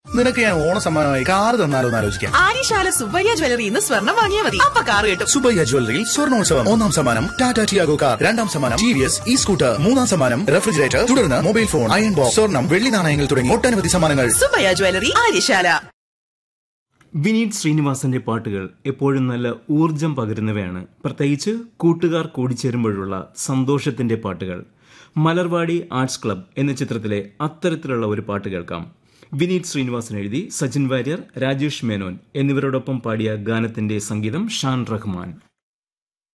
നിനക്ക് ഞാൻ ഓണ സമ്മാനമായി കാറ് തന്നാലോ എന്ന് ആലോചിക്കാം ആര്യശാല സുബ്ബയ്യ ജ്വല്ലറി ഇന്ന് സ്വർണം വാങ്ങിയാൽ മതി അപ്പൊ കാറ് കിട്ടും സുബയ്യ ജ്വല്ലറിയിൽ സ്വർണോത്സവം ഒന്നാം സമ്മാനം ടാറ്റ ടിയാഗോ കാർ രണ്ടാം സമ്മാനം T V S E scooter മൂന്നാം സമ്മാനം റെഫ്രിജറേറ്റർ തുടർന്ന് മൊബൈൽ ഫോൺ അയൺ ബോക്സ് സ്വർണം വെള്ളി നാണയങ്ങൾ തുടങ്ങി ഒട്ടനവധി സമ്മാനങ്ങൾ സുബ്ബയ്യ ജ്വല്ലറി ആര്യശാല വിനീത് ശ്രീനിവാസന്റെ പാട്ടുകൾ എപ്പോഴും നല്ല ഊർജം പകരുന്നവയാണ് പ്രത്യേകിച്ച് കൂട്ടുകാർ കൂടിച്ചേരുമ്പോഴുള്ള സന്തോഷത്തിന്റെ പാട്ടുകൾ മലർവാടി ആർട്സ് ക്ലബ് എന്ന ചിത്രത്തിലെ അത്തരത്തിലുള്ള ഒരു പാട്ട് കേൾക്കാം വിനീത് ശ്രീനിവാസൻ എഴുതി സച്ചിൻ വാര്യർ രാജേഷ് മേനോൻ എന്നിവരോടൊപ്പം പാടിയ ഗാനത്തിന്റെ സംഗീതം ഷാൻ റഹ്മാൻ